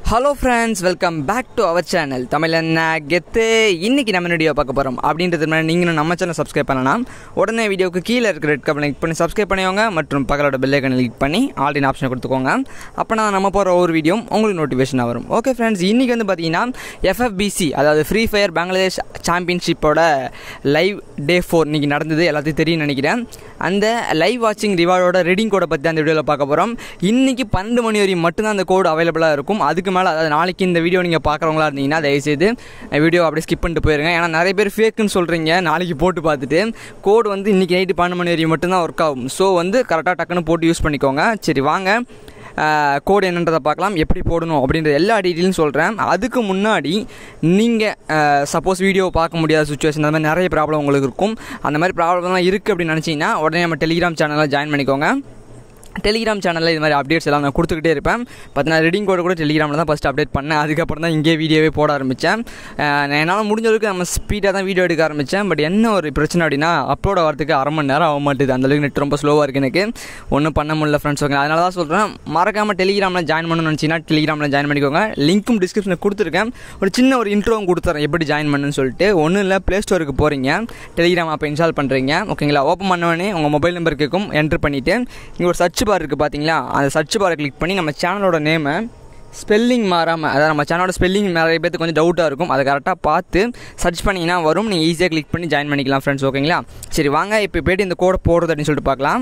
hello friends welcome back to our channel Tamil என்ன கெத்து இன்னைக்கு நம்ம வீடியோ பார்க்க போகிறோம் அப்படின்றது மாதிரி நீங்களும் நம்ம சேனல் சப்ஸ்கிரைப் பண்ணலாம் உடனே வீடியோக்கு கீழே இருக்கிற ரெட் கப்பல் கிளிக் பண்ணி சப்ஸ்கிரைப் பண்ணிக்கோங்க மற்றும் பக்கத்தோட பெல் ஐக்கனை கிளிக் பண்ணி ஆல்ரெடி ஆப்ஷன் கொடுத்துக்கோங்க அப்போ நான் நம்ம போகிற ஒவ்வொரு வீடியோ உங்களுக்கு நோட்டிஃபிகேஷன் வரும் ஓகே ஃப்ரெண்ட்ஸ் இன்றைக்கி வந்து பார்த்தீங்கன்னா எஃப்எஃபிசி அதாவது ஃப்ரீ ஃபயர் பங்களாதேஷ் சாம்பியன்ஷிப்போட லைவ் டே ஃபோர் இன்றைக்கி நடந்தது எல்லாத்தையும் தெரியும் நினைக்கிறேன் அந்த லைவ் வாட்சிங் ரிவார்டோட ரெடிங் கோடை பற்றி அந்த வீடியோவில் பார்க்க போகிறோம் இன்றைக்கி பன்னெண்டு மணி வரையும் மட்டும்தான் அந்த கோடு அவைலபிளாக இருக்கும் அதுக்கு மேலே அதாவது நாளைக்கு இந்த வீடியோ நீங்கள் பார்க்குறவங்களா இருந்தீங்கன்னா தயவுசெய்து வீடியோ அப்படியே ஸ்கிப் பண்ணிட்டு போயிருங்க ஏன்னா நிறைய பேர் ஃபேக்குன்னு சொல்கிறீங்க நாளைக்கு போட்டு பார்த்துட்டு கோடு வந்து இன்றைக்கி நைட்டு பன்னெண்டு மணி வரையும் மட்டும்தான் ஒர்க் ஆகும் ஸோ வந்து கரெக்டாக டக்குன்னு போட்டு யூஸ் பண்ணிக்கோங்க சரி வாங்க கோடு என்னன்றதை பார்க்கலாம் எப்படி போடணும் அப்படின்ற எல்லா டீட்டெயிலும் சொல்கிறேன் அதுக்கு முன்னாடி நீங்கள் சப்போஸ் வீடியோ பார்க்க முடியாத சுச்சுவேஷன் அந்த மாதிரி நிறைய ப்ராப்ளம் உங்களுக்கு இருக்கும் அந்த மாதிரி ப்ராப்ளம்லாம் இருக்குது அப்படின்னு நினச்சிங்கன்னா உடனே நம்ம டெலிகிராம் சேனலில் ஜாயின் பண்ணிக்கோங்க டெலிகிராம் சேனலில் இது மாதிரி அப்டேட்ஸ் எல்லாம் நான் கொடுத்துக்கிட்டே இருப்பேன் பார்த்தீங்கன்னா ரெடிங் கோடு கூட டெலிகிராமில் தான் ஃபஸ்ட் அப்டேட் பண்ணேன் அதுக்கப்புறம் தான் இங்கே வீடியோவே போட ஆரம்பித்தேன் என்னால் முடிஞ்ச அளவுக்கு நம்ம ஸ்பீடாக தான் வீடியோ எடுக்க ஆரம்பித்தேன் பட் என்ன ஒரு பிரச்சனை அப்படின்னா அப்லோட் ஆகிறதுக்கு அரை மணி நேரம் ஆக மாட்டுது அந்தளவுக்கு நெட் ரொம்ப ஸ்லோவாக இருக்குது எனக்கு ஒன்றும் பண்ண முடியல ஃப்ரெண்ட்ஸ் ஓகே அதனால தான் சொல்கிறேன் மறக்காமல் டெலிகிராமில் ஜாயின் பண்ணணும்னு நினச்சிங்கன்னா டெலிகிராமில் ஜாயின் பண்ணிக்கோங்க லிங்க்கும் டிஸ்கிரிப்ஷனில் கொடுத்துருக்கேன் ஒரு சின்ன ஒரு இன்ட்ரோவும் கொடுத்துறேன் எப்படி ஜாயின் பண்ணுன்னு சொல்லிட்டு ஒன்றும் இல்லை ப்ளே ஸ்டோருக்கு போகிறீங்க டெலிகிராம் ஆப்பை இன்ஸ்டால் பண்ணுறீங்க ஓகேங்களா ஓப்பன் பண்ணவொடனே உங்கள் மொபைல் நம்பர் கேட்கும் என்ட்ரு பண்ணிவிட்டு இங்கே ஒரு சர்ச் பார் இருக்குது பார்த்தீங்களா அந்த சர்ச் பாரை கிளிக் பண்ணி நம்ம சேனலோட நேமை ஸ்பெல்லிங் மாறாமல் அதாவது நம்ம சேனலோட ஸ்பெல்லிங் நிறைய பேருக்கு கொஞ்சம் டவுட்டாக இருக்கும் அதை கரெக்டாக பார்த்து சர்ச் பண்ணிங்கன்னா வரும் நீங்கள் ஈஸியாக கிளிக் பண்ணி ஜாயின் பண்ணிக்கலாம் ஃப்ரெண்ட்ஸ் ஓகேங்களா சரி வாங்க இப்போ போய்ட்டு இந்த கோடை போடுறது அப்படின்னு சொல்லிட்டு பார்க்கலாம்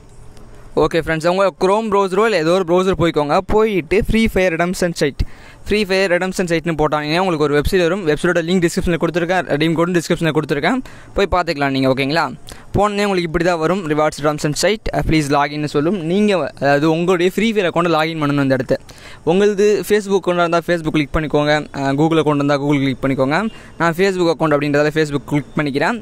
ஓகே ஃப்ரெண்ட்ஸ் உங்கள் க்ரோம் ப்ரௌசரோ இல்லை ஏதோ ஒரு ப்ரௌசர் போய்க்கோங்க போயிட்டு free fire redemption site free fire redemption சைட்னு போட்டாங்கன்னா உங்களுக்கு ஒரு வெப்சைட் வரும் வெப்சைட்டோட லிங்க் டிஸ்கிரிப்ஷனில் கொடுத்துருக்கேன் ரெடீம் கோடும் டிஸ்கிரிப்ஷனில் கொடுத்துருக்கேன் போய் பார்த்துக்கலாம் நீங்கள் ஓகேங்களா போனே உங்களுக்கு இப்படி தான் வரும் ரிவார்ட்ஸ் ரெடம்சன் சைட் ப்ளீஸ் லாகின்னு சொல்லும் நீங்கள் அதாவது உங்களுடைய ஃப்ரீ ஃபயர் அக்கௌண்ட்டை லாகின் பண்ணணும் இந்த இடத்த உங்களது ஃபேஸ்புக் கொண்டு இருந்தால் ஃபேஸ்புக் கிளிக் பண்ணிக்கோங்க கூகுள் அக்கௌண்ட் இருந்தால் கூகுள் கிளிக் பண்ணிக்கோங்க நான் ஃபேஸ்புக் அக்கௌண்ட் அப்படின்றதால ஃபேஸ்புக் கிளிக் பண்ணிக்கிறேன்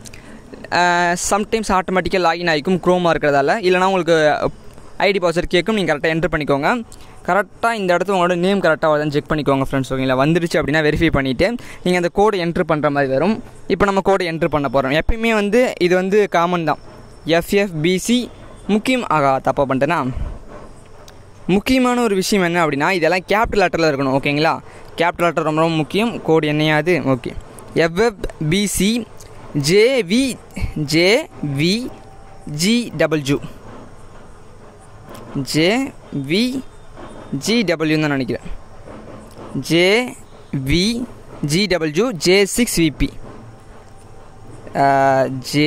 சம்டைம்ஸ் ஆட்டோமேட்டிக்காக லாகின் ஆகிக்கும் க்ரோமாக இருக்கிறதால இல்லைனா உங்களுக்கு ஐடி பாஸ்வேர்ட் கேட்கும் நீங்கள் கரெக்டாக என்ட்ரு பண்ணிக்கோங்க கரெக்டாக இந்த இடத்துல உங்களோட நேம் கரெக்டாக வருதுன்னு செக் பண்ணிக்கோங்க ஃப்ரெண்ட்ஸ் ஓகேங்களா வந்துருச்சு அப்படின்னா வெரிஃபை பண்ணிவிட்டு நீங்கள் அந்த கோடு என்ட்ரு பண்ணுற மாதிரி வரும் இப்போ நம்ம கோடு என்ட்ரு பண்ண போகிறோம் எப்பயுமே வந்து இது வந்து காமன் தான் எஃப்எஃபிசி முக்கியம் ஆகா தப்பாக பண்ணிட்டேன்னா முக்கியமான ஒரு விஷயம் என்ன அப்படின்னா இதெல்லாம் கேபிட்டல் லெட்டரில் இருக்கணும் ஓகேங்களா கேபிட்டல் லெட்டர் ரொம்ப ரொம்ப முக்கியம் கோடு என்னையாது okay FF BC JV JV G W J V G டபிள்யூன்னு தான் நினைக்கிறேன் J V G W J six VB J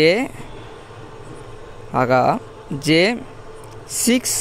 ஆகா ஜே சிக்ஸ்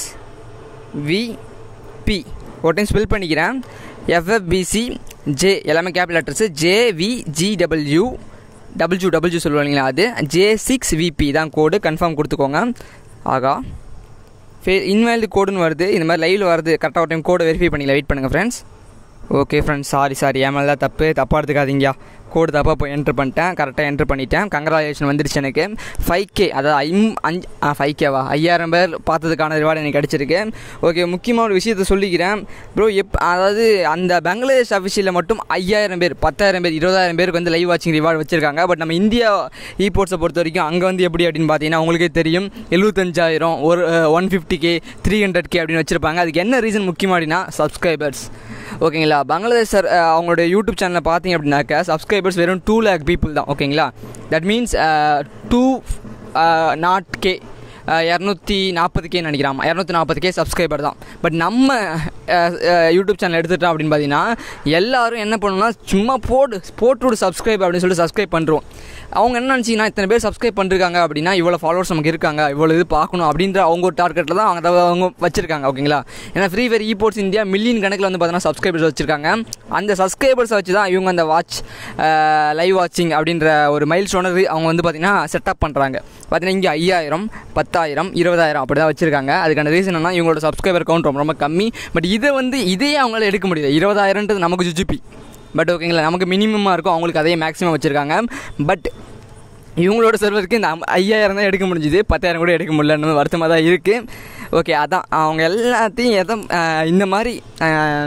விபி ஒரு டைம் ஸ்பெல் பண்ணிக்கிறேன் எஃப்எஃபிசி ஜே எல்லாமே capital letters J V G W W W சொல்லுவாங்களா அது J six VP தான் கோடு கன்ஃபார்ம் கொடுத்துக்கோங்க ஆகா ஃபே இன்வேல்டு கோடுன்னு வருது இந்த மாதிரி லைவில் வருது கரெக்டாக ஒரு டைம் கோடை வெரிஃபை பண்ணிக்கலாம் வெயிட் பண்ணுங்கள் friends okay friends sorry sorry என் மேலே தான் தப்பு தப்பாக எடுத்துக்காதீங்கயா கோடு தப்பாக போய் என்ட்ரு பண்ணிட்டேன் கரெக்டாக என்ட்ரு பண்ணிட்டேன் கங்க்ராச்சுலேஷன் வந்துருச்சு எனக்கு ஃபைவ் கே அதாவது ஐம் அஞ்சு ஃபைவ் கேவா ஐயாயிரம் பேர் பார்த்ததுக்கான ரிவார்டு எனக்கு கிடச்சிருக்கு ஓகே முக்கியமான ஒரு விஷயத்த சொல்லிக்கிறேன் ப்ரோ எப் அதாவது அந்த பங்களாதேஷ் அஃபிஷியலில் மட்டும் ஐயாயிரம் பேர் பத்தாயிரம் பேர் இருபதாயிரம் பேருக்கு வந்து லைவ் வாட்சிங் ரிவார்டு வச்சிருக்காங்க பட் நம்ம இந்தியா இ போர்ட்ஸை பொறுத்த வரைக்கும் அங்கே வந்து எப்படி அப்படின்னு பார்த்தீங்கன்னா உங்களுக்கே தெரியும் எழுபத்தஞ்சாயிரம் ஒரு one fifty K three hundred K அப்படின்னு வச்சுருப்பாங்க அதுக்கு என்ன ரீசன் முக்கியமாக அப்படின்னா சப்ஸ்கிரைபர்ஸ் ஓகேங்களா பங்களாதேஷ் சார் அவங்களுடைய யூடியூப் சேனலில் பார்த்தீங்க அப்படின்னாக்கா சப்ஸ்கிரைபர்ஸ் வெறும் டூ லேக் பீப்புள் தான் ஓகேங்களா that means two naught K இரநூத்தி நாற்பது கே நினைக்கிறான் இரநூத்தி நாற்பது கே சப்ஸ்கிரைபர் தான் பட் நம்ம யூடியூப் சேனல் எடுத்துட்டோம் அப்படின்னு பார்த்தீங்கன்னா எல்லோரும் என்ன பண்ணணும்னா சும்மா போடு போட்டு சப்ஸ்கிரைப் அப்படின்னு சொல்லிட்டு சப்ஸ்கிரைப் பண்ணுறோம் அவங்க என்ன நினச்சிங்கன்னா இத்தனை பேர் சப்ஸ்கிரைப் பண்ணிருக்காங்க அப்படின்னா இவ்வளோ ஃபாலோவர்ஸ் நமக்கு இருக்காங்க இவ்வளோ இது பார்க்கணும் அப்படின்ற அவங்க ஒரு டார்கெட்டில் தான் அவங்க அவங்க வச்சிருக்காங்க ஓகேங்களா ஏன்னா free fire esports India million கணக்கில் வந்து பார்த்தீங்கன்னா சப்ஸ்கிரைபர்ஸ் வச்சிருக்காங்க அந்த சப்ஸ்கிரைபர்ஸை வச்சு தான் இவங்க அந்த வாட்ச் லைவ் வாட்சிங் அப்படின்ற ஒரு மைல் ஸ்டோனர் அவங்க வந்து பார்த்தீங்கன்னா செட்டப் பண்ணுறாங்க பார்த்தீங்கன்னா இங்கே ஐயாயிரம் பத்தாயிரம் இருபதாயிரம் அப்படி தான் வச்சிருக்காங்க அதுக்கான ரீசன் என்ன இவங்களோட சப்ஸ்கிரைபர் கவுண்ட் ரொம்ப ரொம்ப கம்மி பட் இதை வந்து இதே அவங்களால எடுக்க முடியாது இருபதாயிரன்றது நமக்கு ஜுஜுப்பி பட் ஓகேங்களா நமக்கு மினிமமாக இருக்கும் அவங்களுக்கு அதே மேக்ஸிமம் வச்சுருக்காங்க பட் இவங்களோட சர்வருக்கு இந்த ஐயாயிரம் தான் எடுக்க முடிஞ்சுது பத்தாயிரம் கூட எடுக்க முடியலன்னு வருத்தமாக தான் இருக்குது ஓகே அதான் அவங்க எல்லாத்தையும் எதை இந்த மாதிரி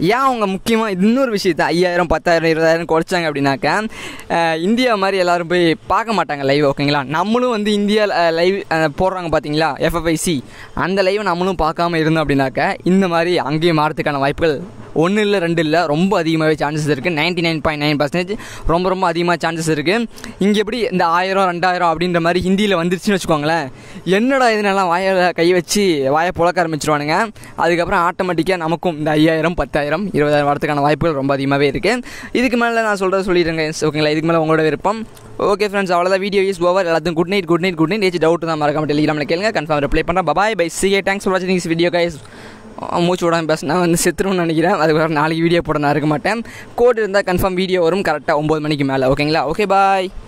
ஏன் அவங்க முக்கியமாக இன்னொரு விஷயத்தை ஐயாயிரம் பத்தாயிரம் இருபதாயிரம் குறைச்சாங்க அப்படின்னாக்க அஹ், இந்தியா மாதிரி எல்லாரும் போய் பார்க்க மாட்டாங்க லைவ் ஓகேங்களா நம்மளும் வந்து இந்தியா லைவ் போடுறாங்க பார்த்தீங்களா எஃப்எஃப்ஐசி அந்த லைவை நம்மளும் பார்க்காம இருந்தோம் அப்படின்னாக்க இந்த மாதிரி அங்கேயும் மாறதுக்கான வாய்ப்புகள் ஒன்று இல்லை ரெண்டு இல்லை ரொம்ப அதிகமாகவே சான்சஸ் இருக்குது ninety nine point nine percentage ரொம்ப ரொம்ப அதிகமாக சான்சஸ் இருக்குது இங்கே எப்படி இந்த ஆயிரம் ரெண்டாயிரம் அப்படின்ற மாதிரி ஹிந்தியில் வந்துருச்சுன்னு வச்சுக்கோங்களேன் என்னடா இதனெல்லாம் வாயை கை வச்சு வாயை புழக்க ஆரம்பிச்சிருவானுங்க அதுக்கப்புறம் ஆட்டோமேட்டிக்காக நமக்கும் இந்த ஐயாயிரம் பத்தாயிரம் இருபதாயிரம் வரதுக்கான வாய்ப்புகள் ரொம்ப அதிகமாகவே இருக்குது இதுக்கு மேலே நான் சொல்கிறத சொல்லிடுறேங்க ஓகேங்களா இதுக்கு மேலே உங்களோட விருப்பம் ஓகே ஃப்ரெண்ட்ஸ் அவ்வளோதான் வீடியோ யூஸ் ஓவர் எல்லாத்துக்கும் good night good night good night ஏச்சு டவுட் தான் மறக்காம டெலிகிராமில் கேளுங்க கன்ஃபார்ம் ரிப்ளை பண்ணுறேன் bye bye see thanks for வாட்சிங் திஸ் வீடியோ கைஸ் மூச்சு விடாமல் பேசினா வந்து செத்துருன்னு நினைக்கிறேன் அதுக்கப்புறம் நாளைக்கு வீடியோ போட நான் இருக்க மாட்டேன் கோட் இருந்தால் கன்ஃபார்ம் வீடியோ வரும் கரெக்டாக ஒம்பது மணிக்கு மேலே ஓகேங்களா ஓகே பாய்